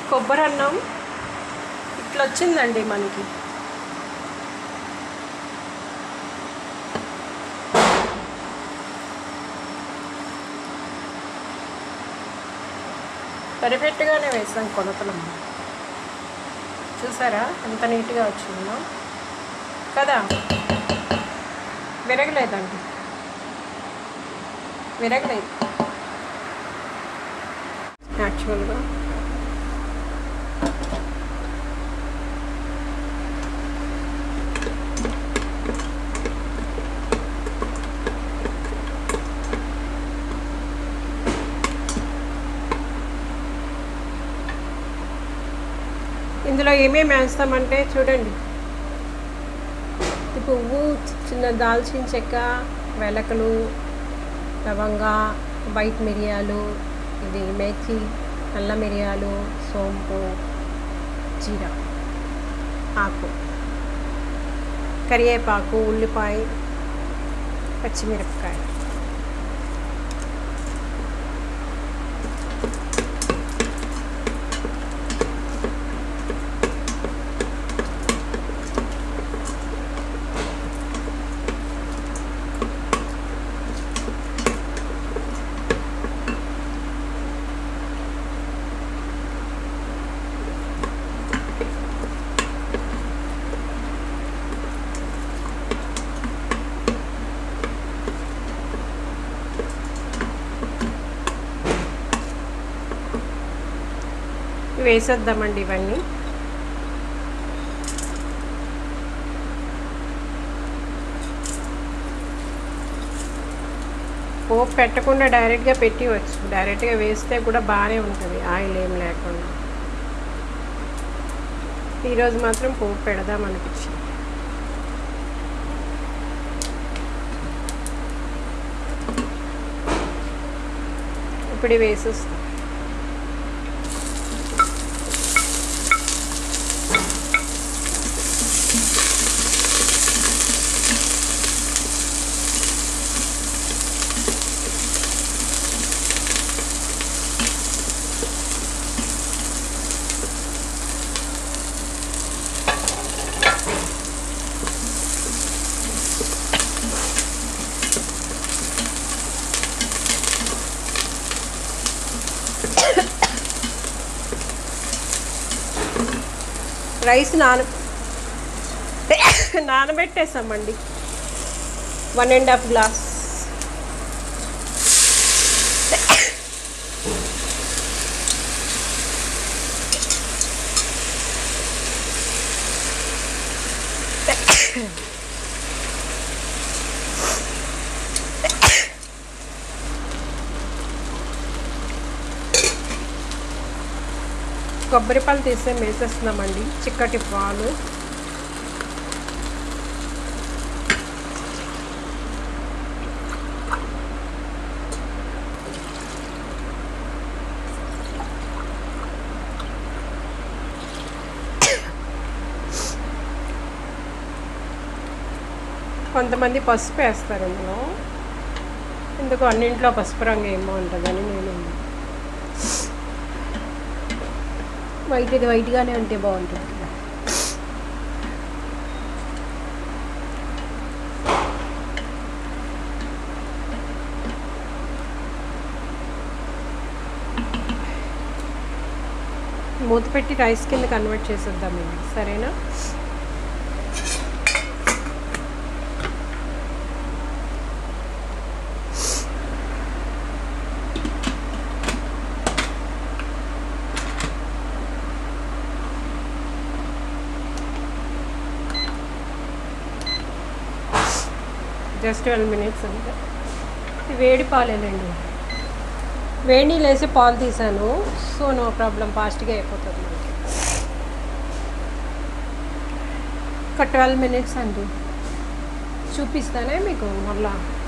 కొబ్బరి అన్నం ఇట్లా వచ్చిందండి మనకి పర్ఫెక్ట్గానే వేసాం కొలతలు చూసారా ఎంత నీట్గా వచ్చిందో కదా విరగలేదండి విరగలేదు యాక్చువల్గా ఇందులో ఏమేమి వేస్తామంటే చూడండి ఈ పువ్వు చిన్న దాల్చిన చెక్క వెలకలు లవంగా వైట్ మిరియాలు ఇది మేథి నల్ల మిరియాలు సోంపు జీర ఆకు కరివేపాకు ఉల్లిపాయ పచ్చిమిరపకాయ వేసేద్దామండి ఇవన్నీ పోపు పెట్టకుండా డైరెక్ట్గా పెట్టివచ్చు డైరెక్ట్గా వేస్తే కూడా బాగానే ఉంటుంది ఆయిల్ ఏం లేకుండా ఈరోజు మాత్రం పోపు పెడదాం అనిపించింది ఇప్పుడు ఇవి వేసేస్తాం రైస్ నాన నానబెట్టేసామండి వన్ అండ్ హాఫ్ గ్లాస్ కొబ్బరి పాలు తీసే వేసేస్తున్నామండి చిక్కటి పాలు కొంతమంది పసుపు వేస్తారు ఇందులో ఎందుకు అన్నింట్లో పసుపు రంగు ఏమో ఉంటుందని నేను వైట్ ఇది వైట్గానే ఉంటే బాగుంటుంది మూత పెట్టి రైస్ కింద కన్వర్ట్ చేసేద్దామండి సరేనా జస్ట్ ట్వెల్వ్ మినిట్స్ అంతే ఇది వేడి పాలేనండి వేడి నీళ్ళు వేసి పాలు తీసాను సో నో ప్రాబ్లం ఫాస్ట్గా అయిపోతుంది మనకి ఒక ట్వెల్వ్ మినిట్స్ అండి చూపిస్తానే మీకు మళ్ళా